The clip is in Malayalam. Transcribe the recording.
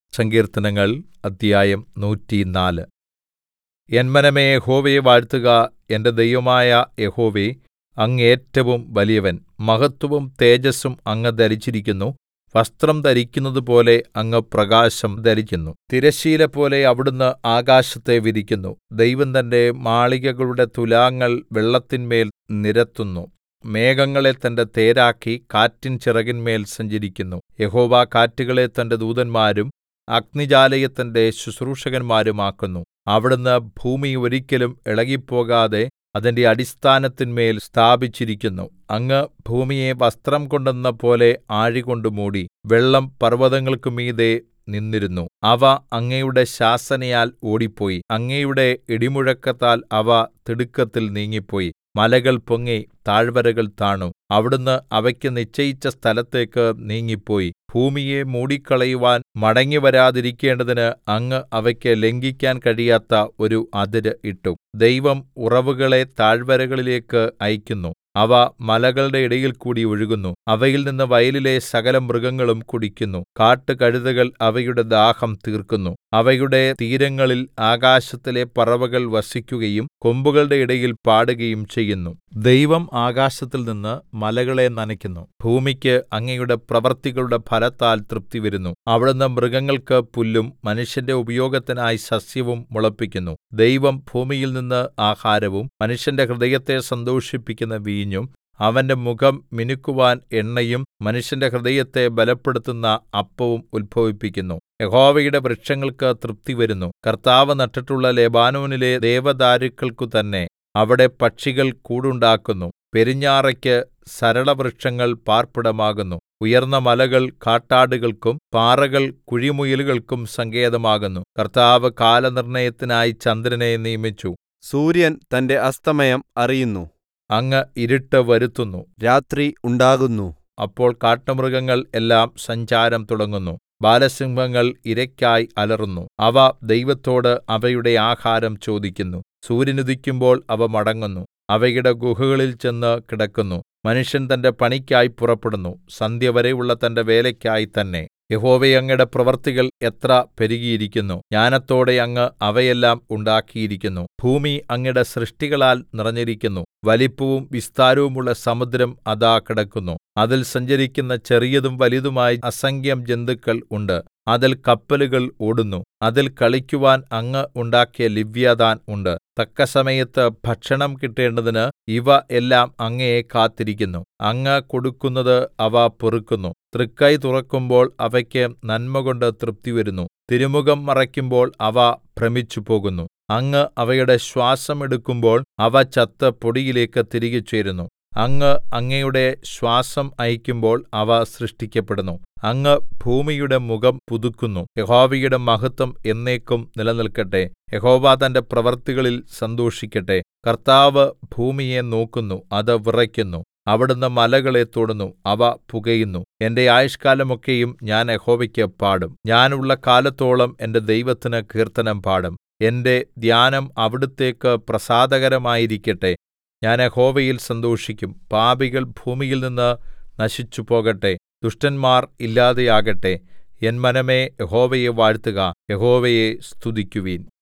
സങ്കീർത്തനങ്ങൾ അദ്ധ്യായം നൂറ്റിനാല് എൻ മനമേ യഹോവയെ വാഴ്ത്തുക എന്റെ ദൈവമായ യഹോവേ അങ്ങ് ഏറ്റവും വലിയവൻ മഹത്വവും തേജസ്സും അങ്ങ് ധരിച്ചിരിക്കുന്നു വസ്ത്രം ധരിക്കുന്നതുപോലെ അങ്ങ് പ്രകാശം ധരിക്കുന്നു തിരശ്ശീലപോലെ അവിടുന്ന് ആകാശത്തെ വിരിക്കുന്നു ദൈവം തന്റെ മാളികകളുടെ തുലാങ്ങൾ വെള്ളത്തിന്മേൽ നിരത്തുന്നു മേഘങ്ങളെ തന്റെ തേരാക്കി കാറ്റിൻ ചിറകിന്മേൽ സഞ്ചരിക്കുന്നു യഹോവ കാറ്റുകളെ തന്റെ ദൂതന്മാരും അഗ്നിജ്വാലയെ തന്റെ ശുശ്രൂഷകന്മാരും ആക്കുന്നു അവിടുന്ന് ഭൂമി ഒരിക്കലും ഇളകിപ്പോകാതെ അതിന്റെ അടിസ്ഥാനത്തിന്മേൽ സ്ഥാപിച്ചിരിക്കുന്നു അങ്ങ് ഭൂമിയെ വസ്ത്രം കൊണ്ടെന്നപോലെ ആഴികൊണ്ട് മൂടി വെള്ളം പർവ്വതങ്ങൾക്കു മീതെ നിന്നിരുന്നു അവ അങ്ങയുടെ ശാസനയാൽ ഓടിപ്പോയി അങ്ങയുടെ ഇടിമുഴക്കത്താൽ അവ തിടുക്കത്തിൽ നീങ്ങിപ്പോയി മലകൾ പൊങ്ങി താഴ്വരകൾ താണു അവിടുന്ന് അവയ്ക്ക് നിശ്ചയിച്ച സ്ഥലത്തേക്ക് നീങ്ങിപ്പോയി ഭൂമിയെ മൂടിക്കളയുവാൻ മടങ്ങിവരാതിരിക്കേണ്ടതിന് അങ്ങ് അവയ്ക്ക് ലംഘിക്കാൻ കഴിയാത്ത ഒരു അതിര് ഇട്ടു ദൈവം ഉറവുകളെ താഴ്വരകളിലേക്ക് അയയ്ക്കുന്നു അവ മലകളുടെ ഇടയിൽകൂടി ഒഴുകുന്നു അവയിൽനിന്ന് വയലിലെ സകലമൃഗങ്ങളും കുടിക്കുന്നു കാട്ടുകഴുതകൾ അവയുടെ ദാഹം തീർക്കുന്നു അവയുടെ തീരങ്ങളിൽ ആകാശത്തിലെ പറവകൾ വസിക്കുകയും കൊമ്പുകളുടെ ഇടയിൽ പാടുകയും ചെയ്യുന്നു ദൈവം ആകാശത്തിൽനിന്ന് മലകളെ നനയ്ക്കുന്നു ഭൂമിക്ക് അങ്ങയുടെ പ്രവൃത്തികളുടെ ഫലത്താൽ തൃപ്തി വരുന്നു അവിടുന്ന് മൃഗങ്ങൾക്ക് പുല്ലും മനുഷ്യന്റെ ഉപയോഗത്തിനായി സസ്യവും മുളപ്പിക്കുന്നു ദൈവം ഭൂമിയിൽനിന്ന് ആഹാരവും മനുഷ്യന്റെ ഹൃദയത്തെ സന്തോഷിപ്പിക്കുന്ന വീഞ്ഞും അവന്റെ മുഖം മിനുക്കുവാൻ എണ്ണയും മനുഷ്യന്റെ ഹൃദയത്തെ ബലപ്പെടുത്തുന്ന അപ്പവും ഉത്ഭവിപ്പിക്കുന്നു യഹോവയുടെ വൃക്ഷങ്ങൾക്ക് തൃപ്തി വരുന്നു കർത്താവ് നട്ടിട്ടുള്ള ലെബാനോനിലെ ദേവദാരുക്കൾക്കു തന്നെ അവിടെ പക്ഷികൾ കൂടുണ്ടാക്കുന്നു പെരുഞ്ഞാറയ്ക്ക് സരളവൃക്ഷങ്ങൾ പാർപ്പിടമാകുന്നു ഉയർന്ന മലകൾ കാട്ടാടുകൾക്കും പാറകൾ കുഴിമുയലുകൾക്കും സങ്കേതമാകുന്നു കർത്താവ് കാലനിർണ്ണയത്തിനായി ചന്ദ്രനെ നിയമിച്ചു സൂര്യൻ തന്റെ അസ്തമയം അറിയുന്നു അങ്ങ് ഇരുട്ട് വരുത്തുന്നു രാത്രി ഉണ്ടാകുന്നു അപ്പോൾ കാട്ടുമൃഗങ്ങൾ എല്ലാം സഞ്ചാരം തുടങ്ങുന്നു ബാലസിംഹങ്ങൾ ഇരയ്ക്കായി അലറുന്നു അവ ദൈവത്തോട് അവയുടെ ആഹാരം ചോദിക്കുന്നു സൂര്യനുദിക്കുമ്പോൾ അവ മടങ്ങുന്നു അവയുടെ ഗുഹകളിൽ ചെന്ന് കിടക്കുന്നു മനുഷ്യൻ തന്റെ പണിക്കായി പുറപ്പെടുന്നു സന്ധ്യവരെയുള്ള തന്റെ വേലയ്ക്കായി തന്നെ യഹോവേ അങ്ങയുടെ പ്രവൃത്തികൾ എത്ര പെരുകിയിരിക്കുന്നു ജ്ഞാനത്തോടെ അങ്ങ് അവയെല്ലാം ഉണ്ടാക്കിയിരിക്കുന്നു ഭൂമി അങ്ങയുടെ സൃഷ്ടികളാൽ നിറഞ്ഞിരിക്കുന്നു വലിപ്പവും വിസ്താരവുമുള്ള സമുദ്രം അതാ കിടക്കുന്നു അതിൽ സഞ്ചരിക്കുന്ന ചെറിയതും വലുതുമായ അസംഖ്യം ജന്തുക്കൾ ഉണ്ട് അതിൽ കപ്പലുകൾ ഓടുന്നു അതിൽ കളിക്കുവാൻ അങ്ങ് ഉണ്ടാക്കിയ ലിവ്യാതാൻ ഉണ്ട് തക്കസമയത്ത് ഭക്ഷണം കിട്ടേണ്ടതിന് ഇവ എല്ലാം അങ്ങയെ കാത്തിരിക്കുന്നു അങ്ങ് കൊടുക്കുന്നത് അവ പെറുക്കുന്നു തൃക്കൈ തുറക്കുമ്പോൾ അവയ്ക്ക് നന്മകൊണ്ട് തൃപ്തി വരുന്നു തിരുമുഖം മറയ്ക്കുമ്പോൾ അവ ഭ്രമിച്ചുപോകുന്നു അങ്ങ് അവയുടെ ശ്വാസം എടുക്കുമ്പോൾ അവ ചത്ത് പൊടിയിലേക്ക് തിരികെ ചേരുന്നു അങ്ങ് അങ്ങയുടെ ശ്വാസം അയക്കുമ്പോൾ അവ സൃഷ്ടിക്കപ്പെടുന്നു അങ്ങ് ഭൂമിയുടെ മുഖം പുതുക്കുന്നു യഹോവയുടെ മഹത്വം എന്നേക്കും നിലനിൽക്കട്ടെ യഹോവ തന്റെ പ്രവൃത്തികളിൽ സന്തോഷിക്കട്ടെ കർത്താവ് ഭൂമിയെ നോക്കുന്നു അത് വിറയ്ക്കുന്നു അവിടുന്ന് മലകളെ തൊടുന്നു അവ പുകയുന്നു എന്റെ ആയുഷ്കാലമൊക്കെയും ഞാൻ യഹോവയ്ക്ക് പാടും ഞാനുള്ള കാലത്തോളം എന്റെ ദൈവത്തിന് കീർത്തനം പാടും എന്റെ ധ്യാനം അവിടുത്തേക്ക് പ്രസാദകരമായിരിക്കട്ടെ ഞാൻ യഹോവയിൽ സന്തോഷിക്കും പാപികൾ ഭൂമിയിൽനിന്ന് നശിച്ചുപോകട്ടെ ദുഷ്ടന്മാർ ഇല്ലാതെയാകട്ടെ എൻ മനമേ യഹോവയെ വാഴ്ത്തുക യഹോവയെ സ്തുതിക്കുവിൻ